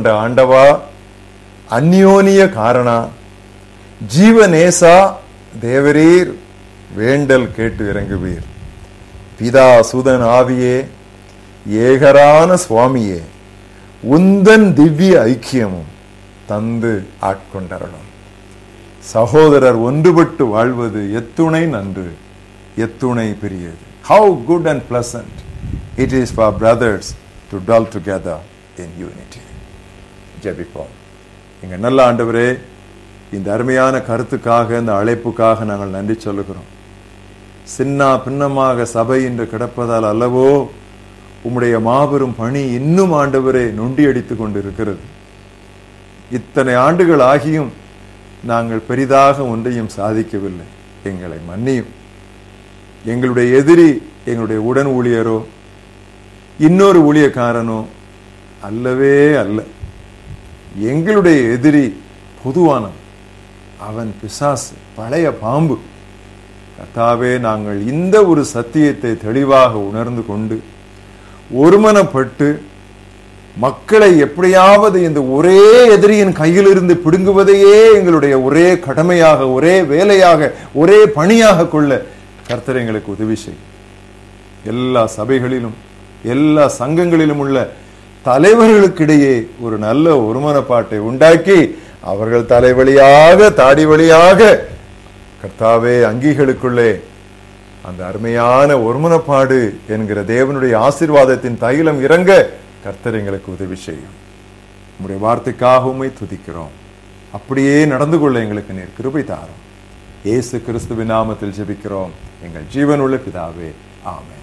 இந்த ஆண்டவா அந்யோனிய காரணா ஜீவநேசா தேவரீர் வேண்டல் கேட்டு இறங்குவீர் பிதா சுதன் ஆவியே ஏகரான சுவாமியே உந்தன் திவ்ய ஐக்கியமும் தந்து ஆட்கொண்டரணும் சகோதரர் ஒன்றுபட்டு வாழ்வது எத்துணை நன்று எத்துணை பெரியது how good and pleasant it is for brothers to dwell together in unity ஜெபிப்போம் எங்க நல்ல ஆண்டவரே இந்த அருமையான கருத்துக்காக இந்த அழைப்புக்காக நாங்கள் நன்றி சொல்லுகிறோம் சின்ன பின்னமாக சபை என்று கிடப்பதால் அல்லவோ உம்முடைய மாபெரும் பணி இன்னும் ஆண்டவரே நொண்டி அடித்துக் கொண்டிருக்கிறது இத்தனை ஆண்டுகள் ஆகியும் நாங்கள் பெரிதாக ஒன்றையும் சாதிக்கவில்லை எங்களை மன்னியும் எங்களுடைய எதிரி எங்களுடைய உடன் ஊழியரோ இன்னொரு ஊழியக்காரனோ அல்லவே அல்ல எங்களுடைய எதிரி பொதுவானவன் அவன் பிசாசு பழைய பாம்பு கர்த்தாவே நாங்கள் இந்த ஒரு சத்தியத்தை தெளிவாக உணர்ந்து கொண்டு ஒருமனப்பட்டு மக்களை எப்படியாவது இந்த ஒரே எதிரியின் கையிலிருந்து பிடுங்குவதையே எங்களுடைய ஒரே கடமையாக ஒரே வேலையாக ஒரே பணியாக கொள்ள கர்த்தர் எங்களுக்கு உதவி செய்யும் எல்லா சபைகளிலும் எல்லா சங்கங்களிலும் உள்ள தலைவர்களுக்கிடையே ஒரு நல்ல ஒருமனப்பாட்டை உண்டாக்கி அவர்கள் தலைவழியாக தாடி வழியாக கர்த்தாவே அங்கிகளுக்குள்ளே அந்த அருமையான ஒருமனப்பாடு என்கிற தேவனுடைய ஆசீர்வாதத்தின் தைலம் இறங்க கர்த்தர் எங்களுக்கு உதவி செய்யும் உம்முடைய வார்த்தைக்காக உம்மை துதிக்கிறோம் அப்படியே நடந்து கொள்ள எங்களுக்கு நீர் கிருபை தாரும் இயேசு கிறிஸ்துவின் நாமத்தில் ஜெபிக்கிறோம் எங்கள் ஜீவனுள்ள பிதாவே ஆமென்